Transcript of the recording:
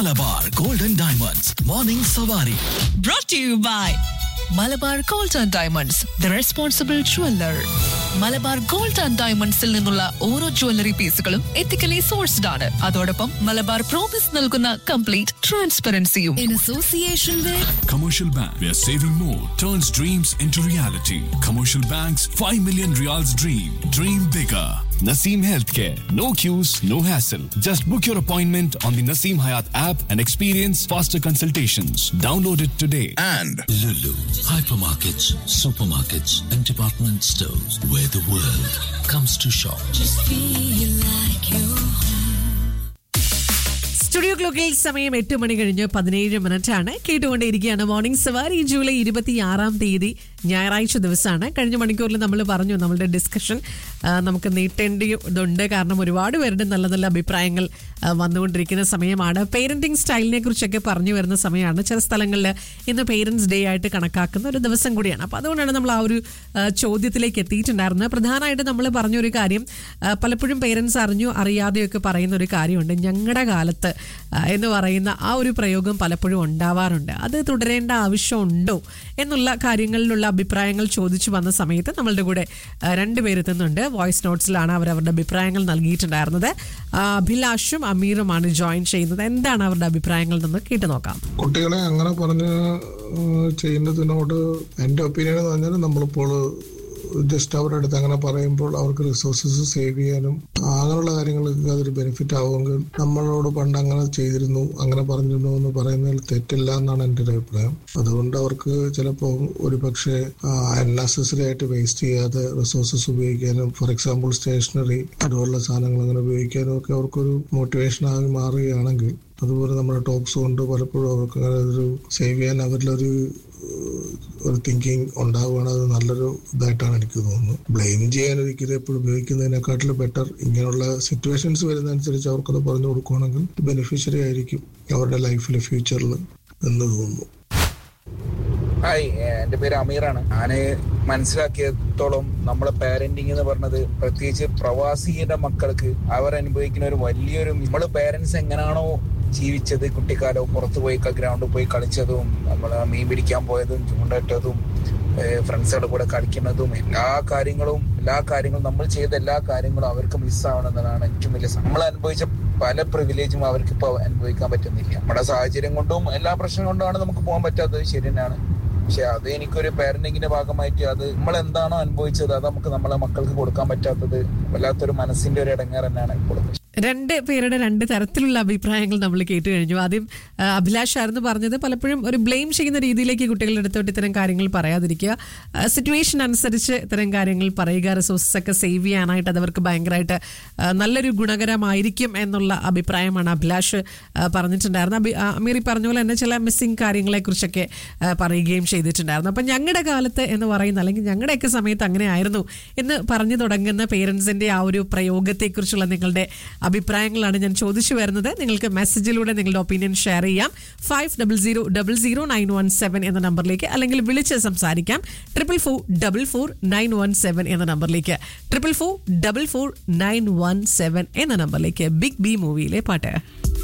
Malabar golden diamonds morning സവാരി brought to you by Malabar gold and diamonds the responsible jeweller Malabar gold and ഡയമണ്ട്സിൽ നിന്നുള്ള ഓരോ jewellery പീസുകളും ethically sourced ആണ് അതോടൊപ്പം മലബാർ പ്രോമിസ് നൽകുന്ന കംപ്ലീറ്റ് ട്രാൻസ്പെറൻസിയും in association with Commercial Bank, where saving more turns dreams into reality. Commercial Bank's 5 million reals dream. Dream bigger. Naseem Healthcare. No queues, no hassle. Just book your appointment on the Naseem Hayat app and experience faster consultations. Download it today. and Lulu, hypermarkets, supermarkets, and department stores where the world comes to shop. Studio ക്ലോക്കിൽ സമയം എട്ട് മണി കഴിഞ്ഞ് പതിനേഴ് minute ആണ് കേട്ടുകൊണ്ടേയിരിക്കുകയാണ് morning സവാരി July ഇരുപത്തി ആറാം തീയതി ഞായറാഴ്ച ദിവസമാണ് കഴിഞ്ഞ മണിക്കൂറിൽ നമ്മൾ പറഞ്ഞു നമ്മളുടെ ഡിസ്കഷൻ നമുക്ക് നീട്ടേണ്ടതുണ്ട് കാരണം ഒരുപാട് പേരുടെ നല്ല നല്ല അഭിപ്രായങ്ങൾ ആ, വന്നുകൊണ്ടിരിക്കുന്ന സമയമാണ് പേരന്റിങ് സ്റ്റൈലിനെ കുറിച്ചൊക്കെ പറഞ്ഞു വരുന്ന സമയമാണ് ചില സ്ഥലങ്ങളിൽ ഇന്ന് പേരൻസ് ഡേ ആയിട്ട് കണക്കാക്കുന്ന ഒരു ദിവസം കൂടിയാണ് അപ്പോൾ അതുകൊണ്ടാണ് നമ്മൾ ആ ഒരു ആ, ചോദ്യത്തിലേക്ക് എത്തിയിട്ടുണ്ടായിരുന്നത് പ്രധാനമായിട്ട് നമ്മൾ പറഞ്ഞൊരു കാര്യം ആ, പലപ്പോഴും പേരൻസ് അറിഞ്ഞു അറിയാതെയൊക്കെ പറയുന്ന ഒരു കാര്യമുണ്ട് ഞങ്ങളുടെ കാലത്ത് ആ, എന്ന് പറയുന്ന ആ ഒരു പ്രയോഗം പലപ്പോഴും ഉണ്ടാവാറുണ്ട് അത് തുടരേണ്ട ആവശ്യമുണ്ടോ എന്നുള്ള കാര്യങ്ങളിലുള്ള അഭിപ്രായങ്ങൾ ചോദിച്ചു വന്ന സമയത്ത് നമ്മളുടെ കൂടെ ആ, രണ്ടുപേരെത്തുന്നുണ്ട് വോയിസ് നോട്ട്സിലാണ് അവർ അവരുടെ അഭിപ്രായങ്ങൾ നൽകിയിട്ടുണ്ടായിരുന്നത് ആ, അഭിലാഷും അമീറുമാണ് ജോയിൻ ചെയ്യുന്നത് എന്താണ് അവരുടെ അഭിപ്രായങ്ങൾ എന്ന് കേട്ടു നോക്കാം കുട്ടികളെ അങ്ങനെ പറഞ്ഞ് ഏഹ്, ചെയ്യുന്നതിനോട് എൻ്റെ ഒപ്പീനിയൻ എന്ന് പറഞ്ഞാൽ നമ്മളിപ്പോൾ ജസ്റ്റ് അവരുടെ അടുത്ത് അങ്ങനെ പറയുമ്പോൾ അവർക്ക് റിസോഴ്സസ് സേവ് ചെയ്യാനും അങ്ങനെയുള്ള കാര്യങ്ങൾക്ക് അതൊരു ബെനിഫിറ്റ് ആവുമെങ്കിൽ നമ്മളോട് പണ്ട് അങ്ങനെ ചെയ്തിരുന്നു അങ്ങനെ പറഞ്ഞിരുന്നു എന്ന് പറയുന്നതിൽ തെറ്റില്ല എന്നാണ് എൻ്റെ ഒരു അഭിപ്രായം അതുകൊണ്ട് അവർക്ക് ചിലപ്പോൾ ഒരു പക്ഷേ അൺനെസസറി ആയിട്ട് വേസ്റ്റ് ചെയ്യാതെ റിസോഴ്സസ് ഉപയോഗിക്കാനും ഫോർ എക്സാമ്പിൾ സ്റ്റേഷനറി അതുപോലുള്ള സാധനങ്ങൾ അങ്ങനെ ഉപയോഗിക്കാനും ഒക്കെ അവർക്കൊരു മോട്ടിവേഷനായി മാറുകയാണെങ്കിൽ അതുപോലെ നമ്മുടെ ടോക്സ് കൊണ്ട് പലപ്പോഴും അവർക്ക് അങ്ങനെ ഒരു സേവ് ചെയ്യാൻ അവരിലൊരു ഏഹ്, ഒരു തിങ്കിങ് ഉണ്ടാവുകയാണ് അത് നല്ലൊരു ഇതായിട്ടാണ് എനിക്ക് തോന്നുന്നത് ബ്ലെയിം ചെയ്യാൻ ഒരിക്കലും എപ്പോഴും ഉപയോഗിക്കുന്നതിനെക്കാട്ടിലും ബെറ്റർ ഇങ്ങനെയുള്ള സിറ്റുവേഷൻസ് വരുന്നതനുസരിച്ച് അവർക്കത് പറഞ്ഞു കൊടുക്കുകയാണെങ്കിൽ ബെനിഫിഷ്യറി ആയിരിക്കും അവരുടെ ലൈഫിലെ ഫ്യൂച്ചറിൽ എന്ന് തോന്നുന്നു ഹായ് എന്റെ പേര് അമീറാണ് ഞാന് മനസ്സിലാക്കിയത്തോളം നമ്മളെ പാരന്റിങ് എന്ന് പറഞ്ഞത് പ്രത്യേകിച്ച് പ്രവാസിയുടെ മക്കൾക്ക് അവർ അനുഭവിക്കുന്ന ഒരു വലിയൊരു നമ്മള് പാരന്റ്സ് എങ്ങനെയാണോ ജീവിച്ചത് കുട്ടിക്കാലം പുറത്തു പോയി ഗ്രൗണ്ടിൽ പോയി കളിച്ചതും നമ്മൾ മീൻ പിടിക്കാൻ പോയതും ചൂണ്ടയിട്ടതും ഫ്രണ്ട്സുകളുടെ കൂടെ കളിക്കുന്നതും എല്ലാ കാര്യങ്ങളും എല്ലാ കാര്യങ്ങളും നമ്മൾ ചെയ്ത എല്ലാ കാര്യങ്ങളും അവർക്ക് മിസ്സാവണമെന്നതാണ് ഏറ്റവും വലിയ സ- നമ്മൾ അനുഭവിച്ച പല പ്രിവിലേജും അവർക്ക് ഇപ്പോൾ അനുഭവിക്കാൻ പറ്റുന്നില്ല നമ്മുടെ സാഹചര്യം കൊണ്ടും എല്ലാ പ്രശ്നം കൊണ്ടുമാണ് നമുക്ക് പോകാൻ പറ്റാത്തത് ശരി തന്നെയാണ് പക്ഷെ അത് എനിക്കൊരു പാരന്റിങ്ങിന്റെ ഭാഗമായിട്ട് അത് നമ്മൾ എന്താണോ അനുഭവിച്ചത് അത് നമുക്ക് നമ്മളെ മക്കൾക്ക് കൊടുക്കാൻ പറ്റാത്തത് വല്ലാത്തൊരു മനസ്സിന്റെ ഒരു ഇടങ്ങേർ തന്നെയാണ് ഇപ്പോൾ രണ്ട് പേരുടെ രണ്ട് തരത്തിലുള്ള അഭിപ്രായങ്ങൾ നമ്മൾ കേട്ട് കഴിഞ്ഞു ആദ്യം ആ, അഭിലാഷ് ആയിരുന്നു പറഞ്ഞത് പലപ്പോഴും ഒരു ബ്ലെയിം ചെയ്യുന്ന രീതിയിലേക്ക് കുട്ടികളുടെ അടുത്തോട്ട് ഇത്തരം കാര്യങ്ങൾ പറയാതിരിക്കുക സിറ്റുവേഷൻ അനുസരിച്ച് ഇത്തരം കാര്യങ്ങൾ പറയുക റിസോഴ്സസ് ഒക്കെ സേവ് ചെയ്യാനായിട്ട് അത് അവർക്ക് ഭയങ്കരമായിട്ട് ആ, നല്ലൊരു ഗുണകരമായിരിക്കും എന്നുള്ള അഭിപ്രായമാണ് അഭിലാഷ് ആ, പറഞ്ഞിട്ടുണ്ടായിരുന്നത് അഭി- ആ, അമീർ ഈ പറഞ്ഞ പോലെ തന്നെ ചില മിസ്സിംഗ് കാര്യങ്ങളെക്കുറിച്ചൊക്കെ ആ, പറയുകയും ചെയ്തിട്ടുണ്ടായിരുന്നു അപ്പം ഞങ്ങളുടെ കാലത്ത് എന്ന് പറയുന്ന അല്ലെങ്കിൽ ഞങ്ങളുടെയൊക്കെ സമയത്ത് അങ്ങനെ ആയിരുന്നു എന്ന് പറഞ്ഞു തുടങ്ങുന്ന പേരൻസിന്റെ ആ ഒരു പ്രയോഗത്തെക്കുറിച്ചുള്ള നിങ്ങളുടെ അഭിപ്രായങ്ങളാണ് ഞാൻ ചോദിച്ചു വരുന്നത് നിങ്ങൾക്ക് മെസ്സേജിലൂടെ നിങ്ങളുടെ ഒപ്പീനിയൻ ഷെയർ ചെയ്യാം five double zero double zero nine one seven എന്ന നമ്പറിലേക്ക് അല്ലെങ്കിൽ വിളിച്ച് സംസാരിക്കാം triple four double four nine one seven എന്ന നമ്പറിലേക്ക് triple four double four nine one seven എന്ന നമ്പറിലേക്ക് ബിഗ് ബി മൂവിയിലെ പാട്ട്